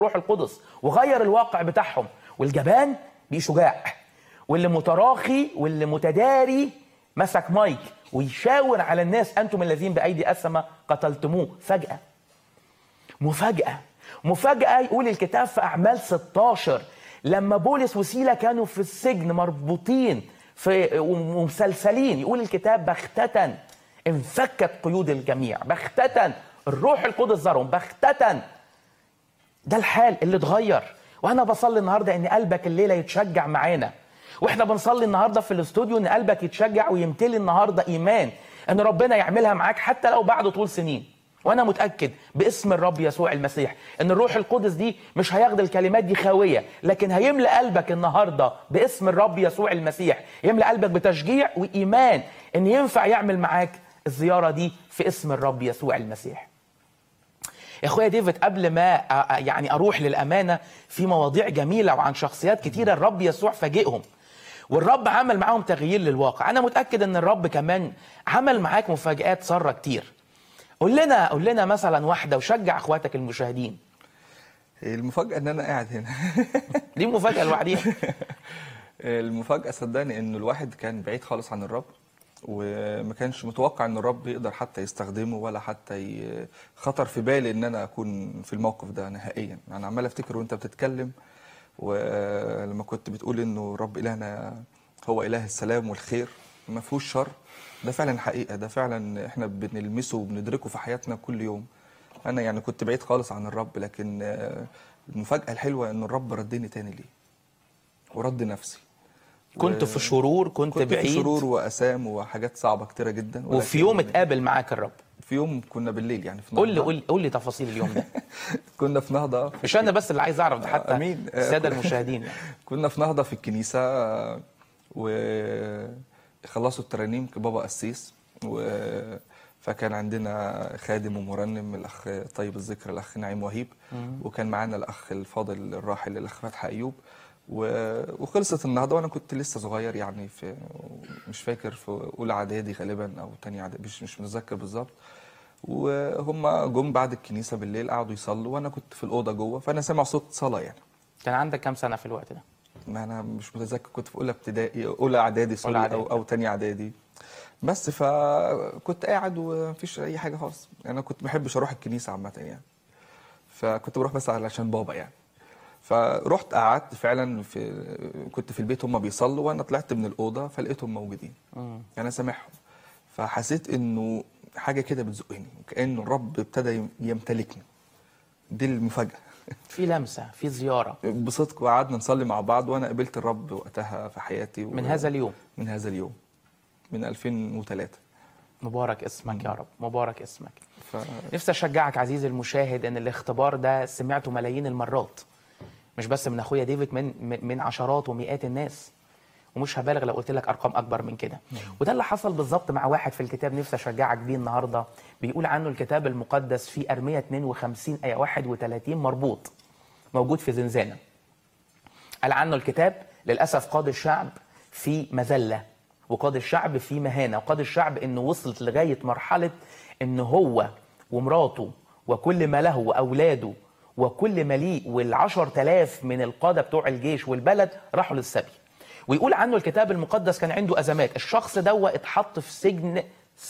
الروح القدس وغير الواقع بتاعهم والجبان بقي شجاع واللي متراخي واللي متداري مسك مايك ويشاور على الناس انتم الذين بايدي اسمى قتلتموه فجاه مفاجاه مفاجاه يقول الكتاب في اعمال 16 لما بولس وسيله كانوا في السجن مربوطين في ومسلسلين يقول الكتاب بختة انفكت قيود الجميع بختة الروح القدس زارهم بختة ده الحال اللي اتغير وانا بصلي النهارده ان قلبك الليله يتشجع معانا واحنا بنصلي النهارده في الاستوديو ان قلبك يتشجع ويمتلي النهارده ايمان ان ربنا يعملها معاك حتى لو بعد طول سنين وانا متاكد باسم الرب يسوع المسيح ان الروح القدس دي مش هياخد الكلمات دي خاويه لكن هيملا قلبك النهارده باسم الرب يسوع المسيح يملا قلبك بتشجيع وايمان ان ينفع يعمل معاك الزياره دي في اسم الرب يسوع المسيح يا اخويا ديفيد قبل ما أ- أ- يعني اروح للامانه في مواضيع جميله وعن شخصيات كتيره الرب يسوع فاجئهم والرب عمل معاهم تغيير للواقع انا متاكد ان الرب كمان عمل معاك مفاجات ساره كتير قول لنا قول لنا مثلا واحده وشجع اخواتك المشاهدين المفاجأة إن أنا قاعد هنا دي مفاجاه لوحديها المفاجأة صدقني إن الواحد كان بعيد خالص عن الرب وما كانش متوقع إن الرب يقدر حتى يستخدمه ولا حتى ي- خطر في بالي إن أنا أكون في الموقف ده نهائيا أنا عمال أفتكر وأنت بتتكلم ولما كنت بتقول إنه رب إلهنا هو إله السلام والخير ما فيهوش شر ده فعلا حقيقة ده فعلا إحنا بنلمسه وبندركه في حياتنا كل يوم أنا يعني كنت بعيد خالص عن الرب لكن آه، المفاجأة الحلوة إن الرب ردني تاني ليه ورد نفسي كنت في شرور كنت, كنت بعيد في شرور واسام وحاجات صعبه كتيره جدا وفي ولكن يوم اتقابل معاك الرب في يوم كنا بالليل يعني في قول لي نهضة. قول لي قول لي تفاصيل اليوم ده كنا في نهضه مش انا بس اللي عايز اعرف ده حتى امين الساده آه، المشاهدين يعني. كنا في نهضه في الكنيسه آه، وخلصوا الترانيم كبابا قسيس و فكان عندنا خادم ومرنم الاخ طيب الذكر الاخ نعيم وهيب وكان معانا الاخ الفاضل الراحل الاخ فتحي ايوب و- وخلصت النهضه وانا كنت لسه صغير يعني في مش فاكر في اولى اعدادي غالبا او تانية اعدادي مش مش متذكر بالظبط وهم جم بعد الكنيسه بالليل قعدوا يصلوا وانا كنت في الاوضه جوه فانا سامع صوت صلاه يعني كان عندك كام سنه في الوقت ده ما انا مش متذكر كنت في اولى ابتدائي اولى اعدادي سوري أولى او إعدادي. او تانية اعدادي بس فكنت قاعد ومفيش اي حاجه خالص انا كنت ما بحبش اروح الكنيسه عامه يعني فكنت بروح بس علشان بابا يعني فرحت قعدت فعلا في كنت في البيت هم بيصلوا وانا طلعت من الاوضه فلقيتهم موجودين انا سامعهم فحسيت انه حاجه كده بتزقني كانه الرب ابتدى يمتلكني دي المفاجاه في لمسه في زياره بصدق وقعدنا نصلي مع بعض وانا قابلت الرب وقتها في حياتي و... من هذا اليوم من هذا اليوم من 2003 مبارك اسمك يا رب مبارك اسمك ف... نفسي اشجعك عزيزي المشاهد ان الاختبار ده سمعته ملايين المرات مش بس من اخويا ديفيد من من- من عشرات ومئات الناس ومش هبالغ لو قلت لك ارقام اكبر من كده وده اللي حصل بالظبط مع واحد في الكتاب نفسي اشجعك بيه النهارده بيقول عنه الكتاب المقدس في ارميه 52 ايه 31 مربوط موجود في زنزانه قال عنه الكتاب للاسف قاد الشعب في مذله وقاد الشعب في مهانه وقاد الشعب انه وصلت لغايه مرحله ان هو ومراته وكل ما له واولاده وكل ما ليه والعشر تلاف من القاده بتوع الجيش والبلد راحوا للسبي ويقول عنه الكتاب المقدس كان عنده ازمات الشخص ده اتحط في سجن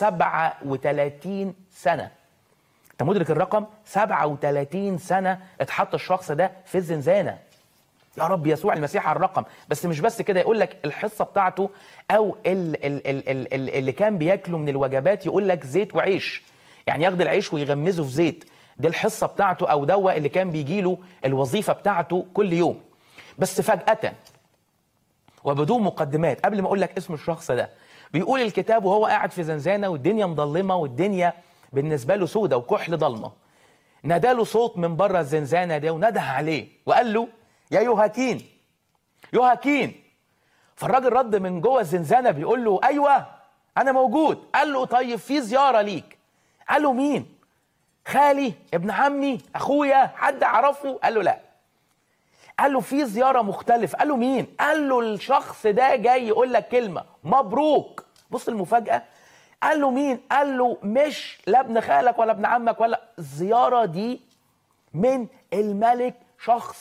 37 سنه انت مدرك الرقم 37 سنه اتحط الشخص ده في الزنزانه يا رب يسوع المسيح على الرقم بس مش بس كده يقول لك الحصه بتاعته او ال ال ال ال ال اللي كان بياكله من الوجبات يقول لك زيت وعيش يعني ياخد العيش ويغمزه في زيت دي الحصه بتاعته او دوا اللي كان بيجي له الوظيفه بتاعته كل يوم بس فجاه وبدون مقدمات قبل ما اقول لك اسم الشخص ده بيقول الكتاب وهو قاعد في زنزانه والدنيا مظلمه والدنيا بالنسبه له سودة وكحل ضلمه ناداله صوت من بره الزنزانه ده ونده عليه وقال له يا يوهاكين يوهاكين فالراجل رد من جوه الزنزانه بيقول له ايوه انا موجود قال له طيب في زياره ليك قال له مين خالي ابن عمي اخويا حد اعرفه قال له لا قال له في زياره مختلفه قال له مين قال له الشخص ده جاي يقول لك كلمه مبروك بص المفاجاه قال له مين قال له مش لا ابن خالك ولا ابن عمك ولا الزياره دي من الملك شخص